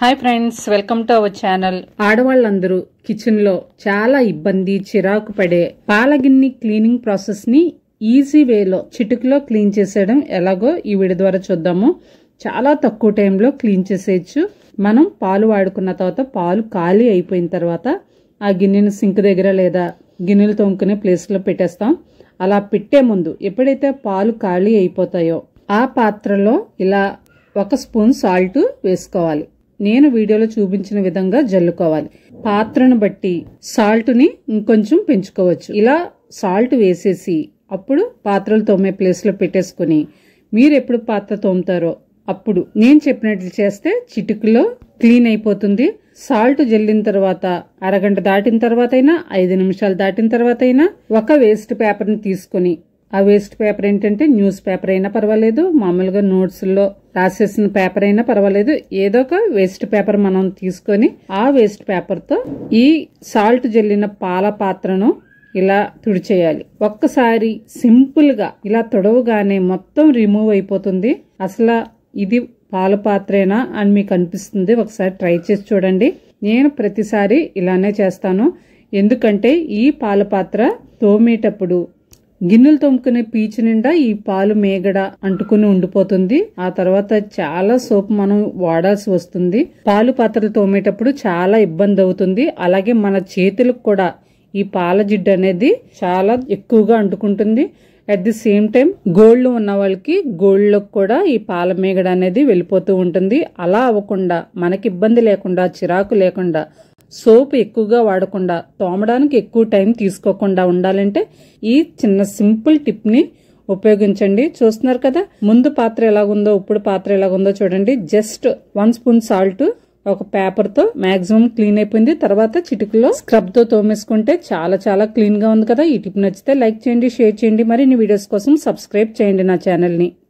hi friends welcome to our channel ఆడవాళ్ళందరూ kitchen లో చాలా ఇబ్బంది చిరాకు పడే పాలగిన్ని క్లీనింగ్ ప్రాసెస్ ని ఈజీ వేలో చిటుకులో క్లీన్ చేసేయడం ఎలాగో ఈ వీడియో ద్వారా చూద్దాము చాలా తక్కువ టైంలో క్లీన్ చేసేయచ్చు మనం పాలు వాడుకున్న తర్వాత పాలు ఖాళీ అయిపోయిన తర్వాత ఆ గిన్నెను సింక్ దగ్గర లేదా గిన్నెలు తోముకునే ప్లేస్లో పెట్టేస్తాం అలా పెట్టే ముందు ఎప్పుడైతే పాలు ఖాళీ అయిపోతాయో ఆ పాత్రలో ఇలా ఒక స్పూన్ సాల్ట్ వేసుకోవాలి నేను వీడియోలో చూపించిన విధంగా జల్లుకోవాలి పాత్రను బట్టి సాల్ట్ ని ఇంకొంచెం పెంచుకోవచ్చు ఇలా సాల్ట్ వేసేసి అప్పుడు పాత్రలు తోమే ప్లేస్ లో పెట్టేసుకుని మీరు ఎప్పుడు పాత్ర తోముతారో అప్పుడు నేను చెప్పినట్లు చేస్తే చిటుకులో క్లీన్ అయిపోతుంది సాల్ట్ జల్లిన తర్వాత అరగంట దాటిన తర్వాత అయినా ఐదు నిమిషాలు దాటిన తర్వాత అయినా ఒక వేస్ట్ పేపర్ని తీసుకుని ఆ వేస్ట్ పేపర్ ఏంటంటే న్యూస్ పేపర్ అయినా పర్వాలేదు మామూలుగా నోట్స్ లో రాసేసిన పేపర్ అయినా పర్వాలేదు ఏదో ఒక వేస్ట్ పేపర్ మనం తీసుకొని ఆ వేస్ట్ పేపర్ తో ఈ సాల్ట్ జల్లిన పాల పాత్రను ఇలా తుడిచేయాలి ఒక్కసారి సింపుల్ గా ఇలా తుడవగానే మొత్తం రిమూవ్ అయిపోతుంది అసలు ఇది పాల పాత్రేనా అని మీకు అనిపిస్తుంది ఒకసారి ట్రై చేసి చూడండి నేను ప్రతిసారి ఇలానే చేస్తాను ఎందుకంటే ఈ పాల పాత్ర తోమేటప్పుడు గిన్నెలు తోముకునే పీచు నిండా ఈ పాలు మేగడ అంటుకుని ఉండిపోతుంది ఆ తర్వాత చాలా సోప్ మనం వాడాల్సి వస్తుంది పాలు పాత్రలు తోమేటప్పుడు చాలా ఇబ్బంది అవుతుంది అలాగే మన చేతులకు కూడా ఈ పాల జిడ్డు అనేది చాలా ఎక్కువగా అంటుకుంటుంది at the same time gold ఉన్న వాళ్ళకి గోల్డ్ కూడా ఈ పాల మేగడ అనేది వెళ్ళిపోతూ ఉంటుంది అలా అవ్వకుండా మనకి ఇబ్బంది లేకుండా చిరాకు లేకుండా సోప్ ఎక్కువగా వాడకుండా తోమడానికి ఎక్కువ టైం తీసుకోకుండా ఉండాలంటే ఈ చిన్న సింపుల్ టిప్ ని ఉపయోగించండి చూస్తున్నారు కదా ముందు పాత్ర ఎలాగుందో ఇప్పుడు పాత్ర ఎలాగుందో చూడండి జస్ట్ వన్ స్పూన్ సాల్ట్ ఒక పేపర్ తో మాక్సిమం క్లీన్ అయిపోయింది తర్వాత చిటికలో స్క్రబ్ తో తోమేసుకుంటే చాలా చాలా క్లీన్ గా ఉంది కదా ఈ టిప్ నచ్చితే లైక్ చేయండి షేర్ చేయండి మరిన్ని వీడియోస్ కోసం సబ్స్క్రైబ్ చేయండి నా ఛానల్ ని